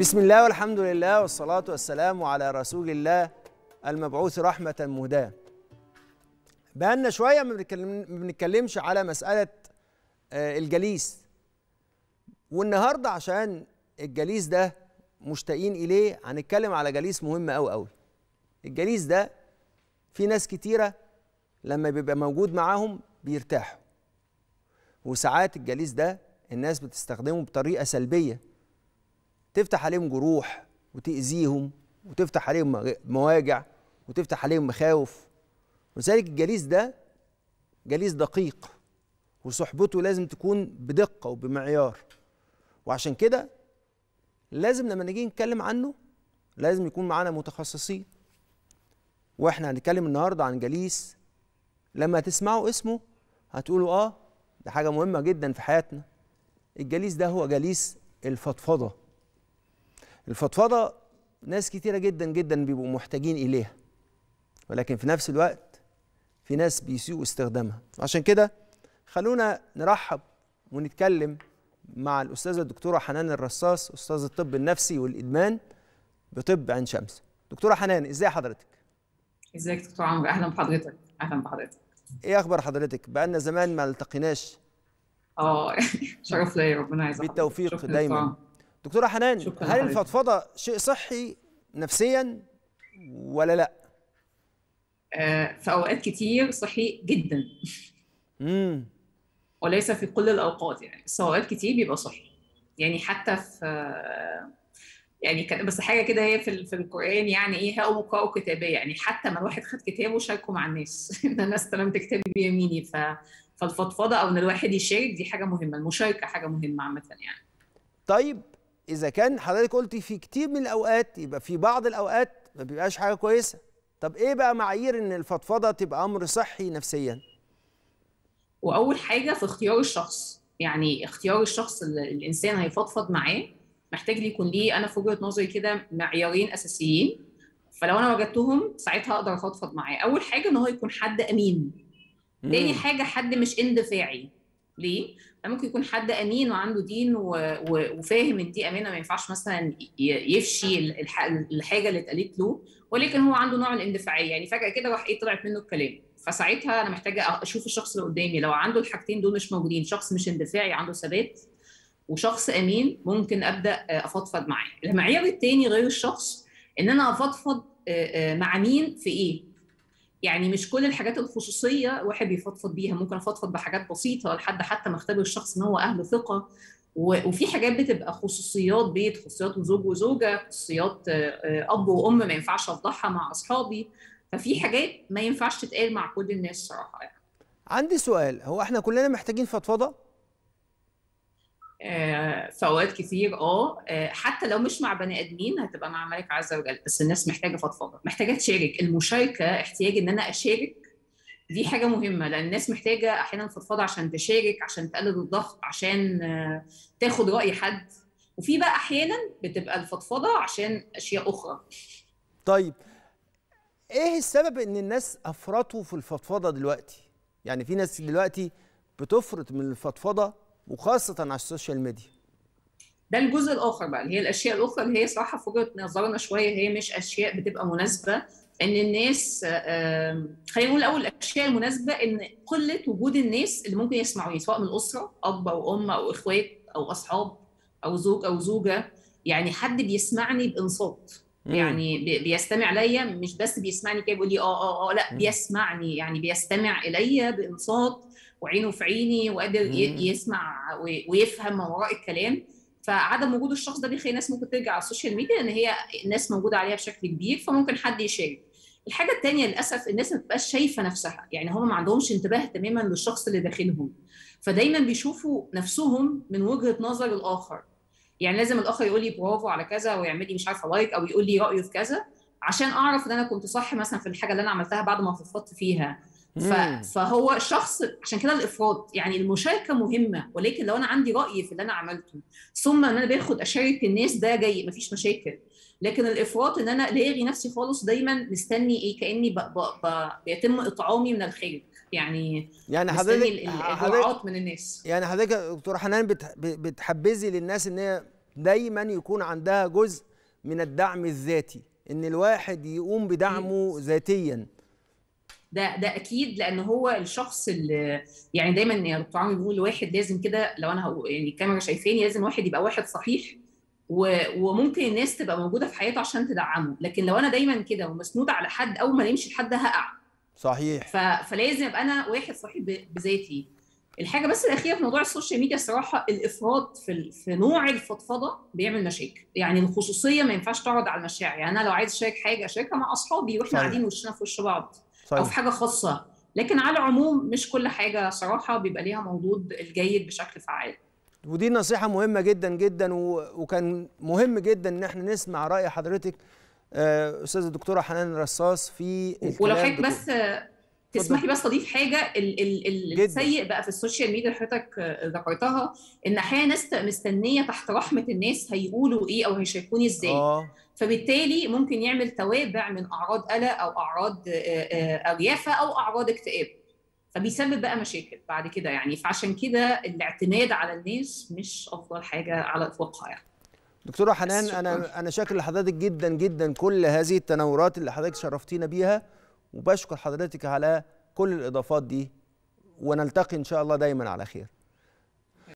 بسم الله والحمد لله والصلاة والسلام على رسول الله المبعوث رحمة مهداة بقالنا شوية ما بنتكلم- ما بنتكلمش على مسألة آه، الجليس والنهاردة عشان الجليس ده مشتاقين إليه هنتكلم على جليس مهم أوي أوي الجليس ده في ناس كتيرة لما بيبقى موجود معاهم بيرتاحوا وساعات الجليس ده الناس بتستخدمه بطريقة سلبية تفتح عليهم جروح وتأذيهم وتفتح عليهم مغ- مواجع وتفتح عليهم مخاوف ولذلك الجليس ده جليس دقيق وصحبته لازم تكون بدقة وبمعيار وعشان كده لازم لما نيجي نتكلم عنه لازم يكون معانا متخصصين واحنا هنتكلم النهارده عن جليس لما تسمعوا اسمه هتقولوا اه ده حاجة مهمة جدا في حياتنا الجليس ده هو جليس الفضفضة الفضفضة ناس كتيرة جدا جدا بيبقوا محتاجين إليها ولكن في نفس الوقت في ناس بيسيئوا استخدامها عشان كده خلونا نرحب ونتكلم مع الأستاذة الدكتورة حنان الرصاص أستاذ الطب النفسي والإدمان بطب عين شمس دكتورة حنان إزاي حضرتك؟ ازيك دكتور عمرو اهلا بحضرتك اهلا بحضرتك إيه أخبار حضرتك؟ بقالنا زمان ما التقيناش اه شرف ليا ربنا يعزك بالتوفيق شكراً دايماً. دكتور عمرو. دكتورة حنان شكراً هل لحضرتك. الفضفضة شيء صحي نفسيا ولا لا؟ آه في اوقات كتير صحي جدا امم وليس في كل الاوقات يعني بس اوقات كتير بيبقى صحي يعني حتى في آه، يعني كان بس حاجه كده هي في ال- في القران يعني ايه هاؤم اقرأوا كتابي يعني حتى ما الواحد خد كتابه شاركه مع الناس ان انا استلمت كتابي بيميني ف فالفضفضه او ان الواحد يشارك دي حاجه مهمه المشاركه حاجه مهمه عامه يعني طيب اذا كان حضرتك قلتي في كتير من الاوقات يبقى في بعض الاوقات ما بيبقاش حاجه كويسه طب ايه بقى معايير ان الفضفضه تبقى امر صحي نفسيا واول حاجه في اختيار الشخص يعني اختيار الشخص اللي الانسان هيفضفض معاه محتاج لي يكون ليه انا في وجهه نظري كده معيارين اساسيين فلو انا وجدتهم ساعتها اقدر افضفض معاه اول حاجه ان هو يكون حد امين تاني مم. حاجه حد مش اندفاعي ليه ممكن يكون حد امين وعنده دين و... و... وفاهم ان دي امانه ما ينفعش مثلا ي- يفشي الح... الحاجه اللي اتقالت له ولكن هو عنده نوع من الاندفاعيه يعني فجاه كده راح ايه طلعت منه الكلام فساعتها انا محتاجه اشوف الشخص اللي قدامي لو عنده الحاجتين دول مش موجودين شخص مش اندفاعي عنده ثبات وشخص امين ممكن ابدا افضفض معاه المعيار التاني غير الشخص ان انا افضفض آه، آه، مع مين في ايه يعني مش كل الحاجات الخصوصيه واحد بيفضفض بيها ممكن افضفض بحاجات بسيطه لحد حتى ما اختبر الشخص ان هو اهل ثقه و- وفي حاجات بتبقى خصوصيات بيت خصوصيات زوج وزوجه خصوصيات آه، آه، اب وام ما ينفعش افضحها مع اصحابي ففي حاجات ما ينفعش تتقال مع كل الناس صراحه يعني عندي سؤال هو احنا كلنا محتاجين فضفضه آه، في اوقات كتير اه آه، حتى لو مش مع بني ادمين هتبقى مع ملك عز وجل بس الناس محتاجه فضفضه محتاجه تشارك المشاركه احتياج ان انا اشارك دي حاجه مهمه لان الناس محتاجه احيانا فضفضه عشان تشارك عشان تقلل الضغط عشان آه، تاخد راي حد وفي بقى احيانا بتبقى الفضفضه عشان اشياء اخرى طيب ايه السبب ان الناس افرطوا في الفضفضه دلوقتي يعني في ناس دلوقتي بتفرط من الفضفضه وخاصه على السوشيال ميديا ده الجزء الاخر بقى اللي هي الاشياء الاخرى اللي هي صراحه في وجهه نظرنا شويه هي مش اشياء بتبقى مناسبه ان الناس آم، خلينا نقول الاول الاشياء المناسبه ان قله وجود الناس اللي ممكن يسمعوني سواء من الاسره اب او ام او اخوات او اصحاب او زوج او زوجه يعني حد بيسمعني بانصات مم. يعني بي- بيستمع ليا مش بس بيسمعني كده بيقول لي اه اه اه لا مم. بيسمعني يعني بيستمع الي بانصات وعينه في عيني وقادر مم. ي- يسمع وي- ويفهم ما وراء الكلام فعدم وجود الشخص ده بيخلي الناس ممكن ترجع على السوشيال ميديا لان هي الناس موجوده عليها بشكل كبير فممكن حد يشارك الحاجه الثانيه للاسف الناس ما بتبقاش شايفه نفسها يعني هم ما عندهمش انتباه تماما للشخص اللي داخلهم فدايما بيشوفوا نفسهم من وجهه نظر الاخر يعني لازم الاخر يقول لي برافو على كذا ويعمل لي مش عارفه لايك او يقول لي رايه في كذا عشان اعرف ان انا كنت صح مثلا في الحاجه اللي انا عملتها بعد ما فضفضت فيها ف... مم. فهو شخص عشان كده الافراط يعني المشاركه مهمه ولكن لو انا عندي راي في اللي انا عملته ثم ان انا باخد اشارك الناس ده جاي مفيش مشاكل لكن الافراط ان انا لاغي نفسي خالص دايما مستني ايه كاني ب... ب... ب... بيتم اطعامي من الخارج يعني يعني مستني حضرتك ال- ال- حضرتك الجرعات من الناس يعني حضرتك يا دكتوره حنان بت- بتحبذي للناس ان هي دايما يكون عندها جزء من الدعم الذاتي ان الواحد يقوم بدعمه ذاتيا ده ده اكيد لان هو الشخص اللي يعني دايما يا دكتور عمرو بيقول الواحد لازم كده لو انا هقول يعني الكاميرا شايفاني لازم واحد يبقى واحد صحيح و... وممكن الناس تبقى موجوده في حياته عشان تدعمه لكن لو انا دايما كده ومسنود على حد اول ما نمشي لحد هقع صحيح ف... فلازم ابقى انا واحد صحيح ب... بذاتي الحاجه بس الاخيره في موضوع السوشيال ميديا الصراحه الافراط في ال... في نوع الفضفضه بيعمل مشاكل يعني الخصوصيه ما ينفعش تعرض على المشاعر يعني انا لو عايز اشارك حاجه اشاركها مع اصحابي واحنا صحيح. قاعدين وشنا في وش بعض او صحيح في حاجه خاصه لكن على العموم مش كل حاجه صراحه بيبقى ليها مردود الجيد بشكل فعال ودي نصيحة مهمة جدا جدا و... وكان مهم جدا ان احنا نسمع رأي حضرتك آه، أستاذة الدكتورة حنان رصاص في ولو الكلام حضرتك بكل- بس تسمحي بس اضيف حاجه ال ال ال جداً. السيء بقى في السوشيال ميديا اللي حضرتك آه، ذكرتها ان احيانا ناس مستنيه تحت رحمه الناس هيقولوا ايه او هيشاركوني ازاي اه فبالتالي ممكن يعمل توابع من اعراض قلق او اعراض آه، آه، اريافه او اعراض اكتئاب فبيسبب بقى مشاكل بعد كده يعني فعشان كده الاعتماد على الناس مش افضل حاجه على اطلاقها يعني دكتورة حنان شكراً. انا انا شاكر لحضرتك جدا جدا كل هذه التناورات اللي حضرتك شرفتينا بيها وبشكر حضرتك على كل الاضافات دي ونلتقي ان شاء الله دايما على خير